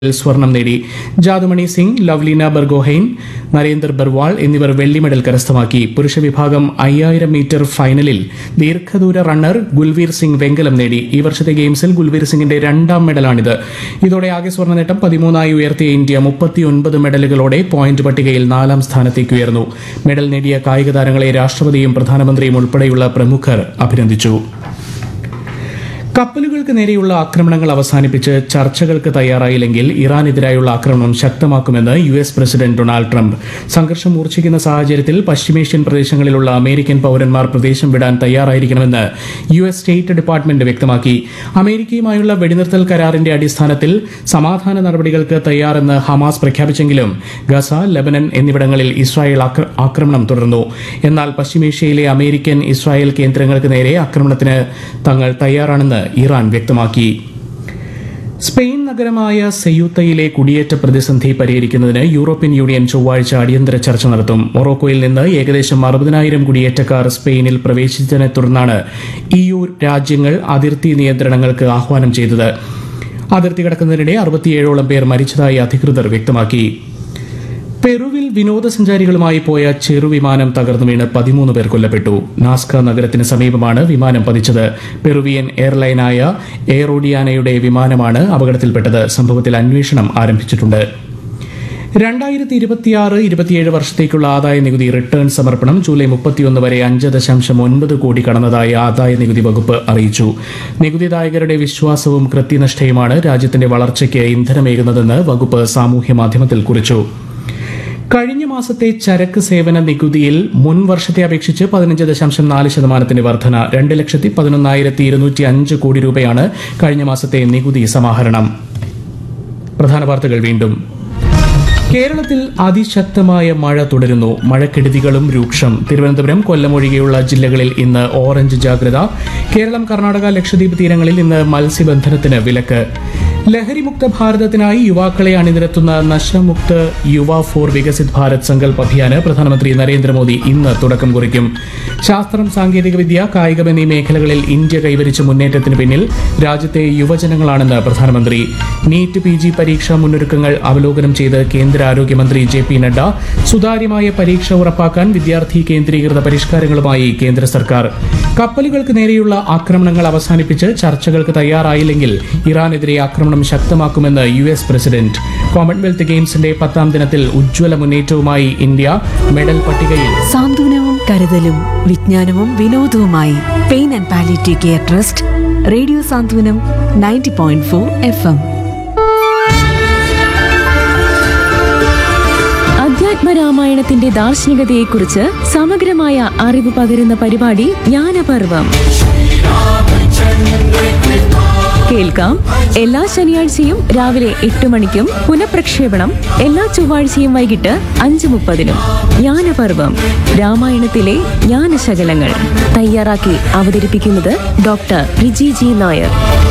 സ്വർണം നേടി ജാദുമണി സിംഗ് ലവ്ലീന ബർഗോഹൈൻ നരേന്ദർ ബർവാൾ എന്നിവർ വെള്ളി മെഡൽ കരസ്ഥമാക്കി പുരുഷ വിഭാഗം അയ്യായിരം മീറ്റർ ഫൈനലിൽ ദീർഘദൂര റണ്ണർ ഗുൽവീർ സിംഗ് വെങ്കലം നേടി ഈ വർഷത്തെ ഗെയിംസിൽ ഗുൽവീർ സിംഗിന്റെ രണ്ടാം മെഡലാണിത് ഇതോടെ ആകെ സ്വർണ്ണ നേട്ടം പതിമൂന്നായി ഉയർത്തിയ ഇന്ത്യ മുപ്പത്തിയൊൻപത് മെഡലുകളോടെ പോയിന്റ് പട്ടികയിൽ നാലാം സ്ഥാനത്തേക്ക് ഉയർന്നു മെഡൽ നേടിയ കായിക താരങ്ങളെ രാഷ്ട്രപതിയും പ്രധാനമന്ത്രിയും ഉൾപ്പെടെയുള്ള പ്രമുഖർ അഭിനന്ദിച്ചു കപ്പലുകൾക്ക് നേരെയുള്ള ആക്രമണങ്ങൾ അവസാനിപ്പിച്ച് ചർച്ചകൾക്ക് തയ്യാറായില്ലെങ്കിൽ ഇറാനെതിരായുള്ള ആക്രമണം ശക്തമാക്കുമെന്ന് U S president Donald Trump സംഘർഷം മൂർച്ഛിക്കുന്ന സാഹചര്യത്തിൽ പശ്ചിമേഷ്യൻ പ്രദേശങ്ങളിലുള്ള അമേരിക്കൻ പൌരന്മാർ പ്രദേശം വിടാൻ തയ്യാറായിരിക്കണമെന്ന് യു എസ് സ്റ്റേറ്റ് ഡിപ്പാർട്ട്മെന്റ് വ്യക്തമാക്കി അമേരിക്കയുമായുള്ള വെടിനിർത്തൽ കരാറിന്റെ അടിസ്ഥാനത്തിൽ സമാധാന നടപടികൾക്ക് തയ്യാറെന്ന് ഹമാസ് പ്രഖ്യാപിച്ചെങ്കിലും ഗസ ലബനൻ എന്നിവിടങ്ങളിൽ ഇസ്രായേൽ ആക്ര- ആക്രമണം തുടർന്നു എന്നാൽ പശ്ചിമേഷ്യയിലെ അമേരിക്കൻ ഇസ്രായേൽ കേന്ദ്രങ്ങൾക്ക് നേരെ ആക്രമണത്തിന് തങ്ങൾ തയ്യാറാണെന്ന് ഇറാൻ വ്യക്തമാക്കി സ്പെയിൻ നഗരമായ സെയൂത്തയിലെ കുടിയേറ്റ പ്രതിസന്ധി പരിഹരിക്കുന്നതിന് യൂറോപ്യൻ യൂണിയൻ ചൊവ്വാഴ്ച അടിയന്തര ചർച്ച നടത്തും മൊറോക്കോയിൽ നിന്ന് ഏകദേശം അറുപതിനായിരം കുടിയേറ്റക്കാർ സ്പെയിനിൽ പ്രവേശിച്ചതിനെ തുടർന്നാണ് ഇയു രാജ്യങ്ങൾ അതിർത്തി നിയന്ത്രണങ്ങൾക്ക് ആഹ്വാനം ചെയ്തത് അതിർത്തി കടക്കുന്നതിനിടെ അറുപത്തിയേഴോളം പേർ മരിച്ചതായി അധികൃതർ വ്യക്തമാക്കി പെറുവിൽ വിനോദസഞ്ചാരികളുമായി പോയ ചെറുവിമാനം തകർന്നു വീണ് പതിമൂന്ന് പേർ കൊല്ലപ്പെട്ടു നാസ്ക നഗരത്തിന് സമീപമാണ് വിമാനം പതിച്ചത് പെറുവിയൻ എയർലൈനായ എയറോഡിയാനയുടെ വിമാനമാണ് അപകടത്തിൽപ്പെട്ടത് സംഭവത്തിൽ അന്വേഷണം ആരംഭിച്ചിട്ടുണ്ട് രണ്ടായിരത്തി ഇരുപത്തിയാറ് ഇരുപത്തിയേഴ് വർഷത്തേക്കുള്ള ആദായ നികുതി റിട്ടേൺ സമർപ്പണം ജൂലൈ മുപ്പത്തിയൊന്ന് വരെ അഞ്ച് ദശാംശം ഒൻപത് കോടി കടന്നതായി ആദായ നികുതി വകുപ്പ് അറിയിച്ചു നികുതിദായകരുടെ വിശ്വാസവും കൃത്യനിഷ്ഠയുമാണ് രാജ്യത്തിന്റെ വളർച്ചയ്ക്ക് ഇന്ധനമേകുന്നതെന്ന് വകുപ്പ് സാമൂഹ്യ മാധ്യമത്തിൽ കുറിച്ചു കഴിഞ്ഞ മാസത്തെ ചരക്ക് സേവന നികുതിയിൽ മുൻ വർഷത്തെ അപേക്ഷിച്ച് പതിനഞ്ച് ദശാംശം നാല് ശതമാനത്തിന്റെ വർധന രണ്ട് ലക്ഷത്തി പതിനൊന്നായിരത്തി ഇരുന്നൂറ്റി അഞ്ച് കോടി രൂപയാണ് കഴിഞ്ഞ മാസത്തെ നികുതി സമാഹരണം പ്രധാന വാർത്തകൾ വീണ്ടും കേരളത്തിൽ അതിശക്തമായ മഴ തുടരുന്നു മഴക്കെടുതികളും രൂക്ഷം തിരുവനന്തപുരം കൊല്ലം ഒഴികെയുള്ള ജില്ലകളിൽ ഇന്ന് ഓറഞ്ച് ജാഗ്രത കേരളം കർണാടക ലക്ഷദ്വീപ് തീരങ്ങളിൽ ഇന്ന് മത്സ്യബന്ധനത്തിന് വിലക്ക് ലഹരിമുക്ത ഭാരതത്തിനായി യുവാക്കളെ അണിനിരത്തുന്ന നശമുക്ത് യുവ ഫോർ വികസിത് ഭാരത് സങ്കൽപ് അഭിയാന് പ്രധാനമന്ത്രി നരേന്ദ്രമോദി ഇന്ന് തുടക്കം കുറിക്കും ശാസ്ത്രം സാങ്കേതികവിദ്യ കായികം എന്നീ മേഖലകളിൽ ഇന്ത്യ കൈവരിച്ച മുന്നേറ്റത്തിന് പിന്നിൽ രാജ്യത്തെ യുവജനങ്ങളാണെന്ന് പ്രധാനമന്ത്രി നീറ്റ് പി ജി പരീക്ഷാ മുന്നൊരുക്കങ്ങൾ അവലോകനം ചെയ്ത് കേന്ദ്ര ആരോഗ്യമന്ത്രി ജെ പി നഡ്ഡ സുതാര്യമായ പരീക്ഷ ഉറപ്പാക്കാൻ വിദ്യാർത്ഥി കേന്ദ്രീകൃത പരിഷ്കാരങ്ങളുമായി കേന്ദ്ര സർക്കാർ കപ്പലുകൾക്ക് നേരെയുള്ള ആക്രമണങ്ങൾ അവസാനിപ്പിച്ച് ചർച്ചകൾക്ക് തയ്യാറായില്ലെങ്കിൽ ഇറാനെതിരെ ആക്രമണം ശക്തമാക്കുമെന്ന് യു എസ് പ്രസിഡന്റ് കോമൺവെൽത്ത് ഗെയിംസിന്റെ പത്താം ദിനത്തിൽ ഉജ്ജ്വല മുന്നേറ്റവുമായി ഇന്ത്യ മെഡൽ പട്ടികയിൽ സാന്ത്വനവും കരുതലും വിജ്ഞാനവും വിനോദവുമായി pain and palliative care trust radio Santhwanam ninety point four F M അധ്യാത്മരാമായണത്തിന്റെ ദാർശനികതയെക്കുറിച്ച് സമഗ്രമായ അറിവ് പകരുന്ന പരിപാടി ജ്ഞാനപർവം കേൾക്കാം എല്ലാ ശനിയാഴ്ചയും രാവിലെ എട്ട് മണിക്കും പുനഃപ്രക്ഷേപണം എല്ലാ ചൊവ്വാഴ്ചയും വൈകിട്ട് അഞ്ച് മുപ്പതിനും ജ്ഞാനപർവം രാമായണത്തിലെ ജ്ഞാനശകലങ്ങൾ തയ്യാറാക്കി അവതരിപ്പിക്കുന്നത് ഡോക്ടർ റിജി ജി നായർ